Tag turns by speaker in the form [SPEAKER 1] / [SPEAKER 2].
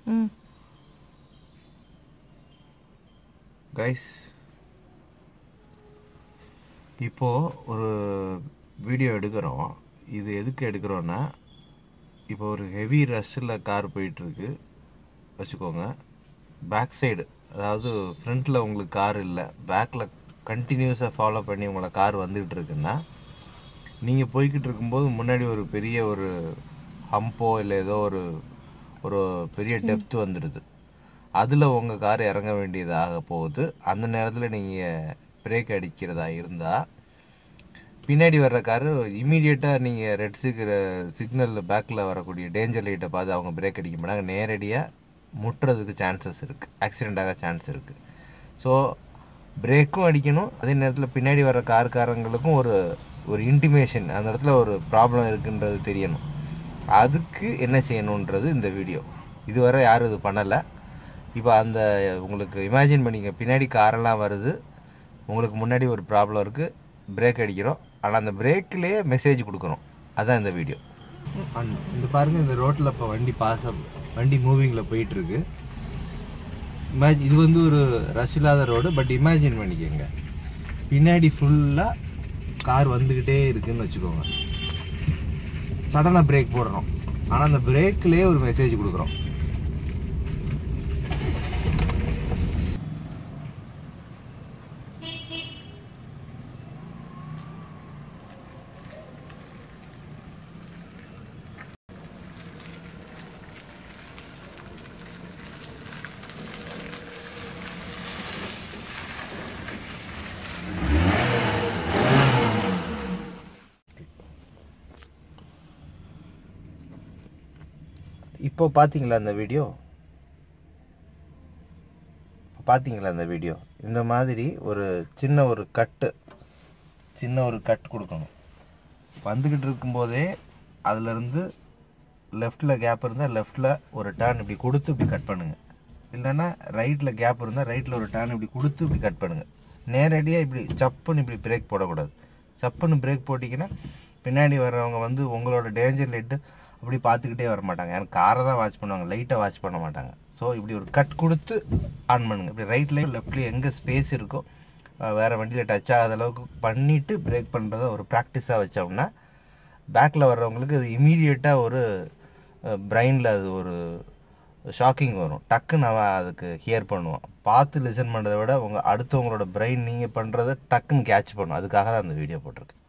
[SPEAKER 1] ம்
[SPEAKER 2] கைஸ் இப்போ ஒரு வீடியோ எடுக்கிறோம் இது எதுக்கு எடுக்கிறோன்னா இப்போ ஒரு ஹெவி ரஷ்ஷில் கார் போயிட்டுருக்கு வச்சுக்கோங்க பேக் சைடு அதாவது ஃப்ரண்ட்டில் உங்களுக்கு கார் இல்லை பேக்கில் கண்டினியூஸாக ஃபாலோ பண்ணி உங்களை கார் வந்துக்கிட்டு இருக்குன்னா நீங்கள் போய்கிட்டு இருக்கும்போது முன்னாடி ஒரு பெரிய ஒரு ஹம்போ இல்லை ஏதோ ஒரு ஒரு பெரிய டெப்த் வந்துடுது அதில் உங்கள் கார் இறங்க வேண்டியதாக போகுது அந்த நேரத்தில் நீங்கள் பிரேக் அடிக்கிறதா இருந்தால் பின்னாடி வர்ற காரு இமீடியட்டாக நீங்கள் ரெட் சிக்ர சிக்னல் பேக்கில் வரக்கூடிய டேஞ்சர் லைட்டை பார்த்து அவங்க பிரேக் அடிக்க மாட்டாங்க நேரடியாக முட்டுறதுக்கு சான்சஸ் இருக்குது ஆக்சிடெண்ட் ஆக சான்ஸ் இருக்குது ஸோ பிரேக்கும் அடிக்கணும் அதே நேரத்தில் பின்னாடி வர கார்காரங்களுக்கும் ஒரு ஒரு இன்டிமேஷன் அந்த இடத்துல ஒரு ப்ராப்ளம் இருக்குன்றது தெரியணும் அதுக்கு என்ன செய்யணுன்றது இந்த வீடியோ இதுவரை யாரும் இது பண்ணலை இப்போ அந்த உங்களுக்கு இமேஜின் பண்ணிங்க பின்னாடி காரெல்லாம் வருது உங்களுக்கு முன்னாடி ஒரு ப்ராப்ளம் இருக்குது பிரேக் அடிக்கிறோம் ஆனால் அந்த பிரேக்லேயே மெசேஜ் கொடுக்குறோம் அதான் இந்த வீடியோ இந்த பாருங்கள் இந்த ரோட்டில் இப்போ வண்டி பாஸ் வண்டி மூவிங்கில் போயிட்டுருக்கு இமேஜ் இது வந்து ஒரு ரஷ் இல்லாத ரோடு பட் இமேஜின் பண்ணிக்கோங்க பின்னாடி ஃபுல்லாக கார் வந்துக்கிட்டே இருக்குன்னு வச்சுக்கோங்க சடனாக பிரேக் போடுறோம் ஆனால் அந்த பிரேக்லேயே ஒரு மெசேஜ் கொடுக்குறோம் இப்போ பார்த்தீங்களா அந்த வீடியோ பார்த்தீங்களா அந்த வீடியோ இந்த மாதிரி ஒரு சின்ன ஒரு கட்டு சின்ன ஒரு கட் கொடுக்கணும் வந்துக்கிட்டு இருக்கும்போதே அதுலேருந்து லெஃப்டில் கேப் இருந்தால் லெஃப்டில் ஒரு டர்ன் இப்படி கொடுத்து இப்படி கட் பண்ணுங்கள் இல்லைன்னா ரைட்டில் கேப் இருந்தால் ரைட்டில் ஒரு டர்ன் இப்படி கொடுத்து இப்படி கட் பண்ணுங்கள் நேரடியாக இப்படி சப்புன்னு இப்படி பிரேக் போடக்கூடாது சப்புன்னு பிரேக் போட்டிங்கன்னா பின்னாடி வர்றவங்க வந்து உங்களோட டேஞ்சர் லைட்டு அப்படி பார்த்துக்கிட்டே வர மாட்டாங்க எனக்கு காரை தான் வாட்ச் பண்ணுவாங்க லைட்டை வாட்ச் பண்ண மாட்டாங்க ஸோ இப்படி ஒரு கட் கொடுத்து ஆன் பண்ணுங்க இப்படி ரைட்லேயும் லெஃப்ட்லேயும் எங்கே ஸ்பேஸ் இருக்கோ அஹ் வேற வண்டியில் டச் ஆகாத அளவுக்கு பண்ணிவிட்டு பிரேக் பண்ணுறத ஒரு ப்ராக்டிஸாக வச்சோம்னா பேக்கில் வர்றவங்களுக்கு அது இமீடியட்டாக ஒரு பிரெயினில் அது ஒரு ஷாக்கிங் வரும் டக்குன்னு அவன் அதுக்கு ஹியர் பண்ணுவான் பார்த்து லிசன் பண்ணுறதை விட உங்கள் அடுத்தவங்களோட பிரெயின் நீங்கள் பண்ணுறத டக்குன்னு கேட்ச் பண்ணும் அதுக்காக தான் அந்த வீடியோ போட்டிருக்கேன்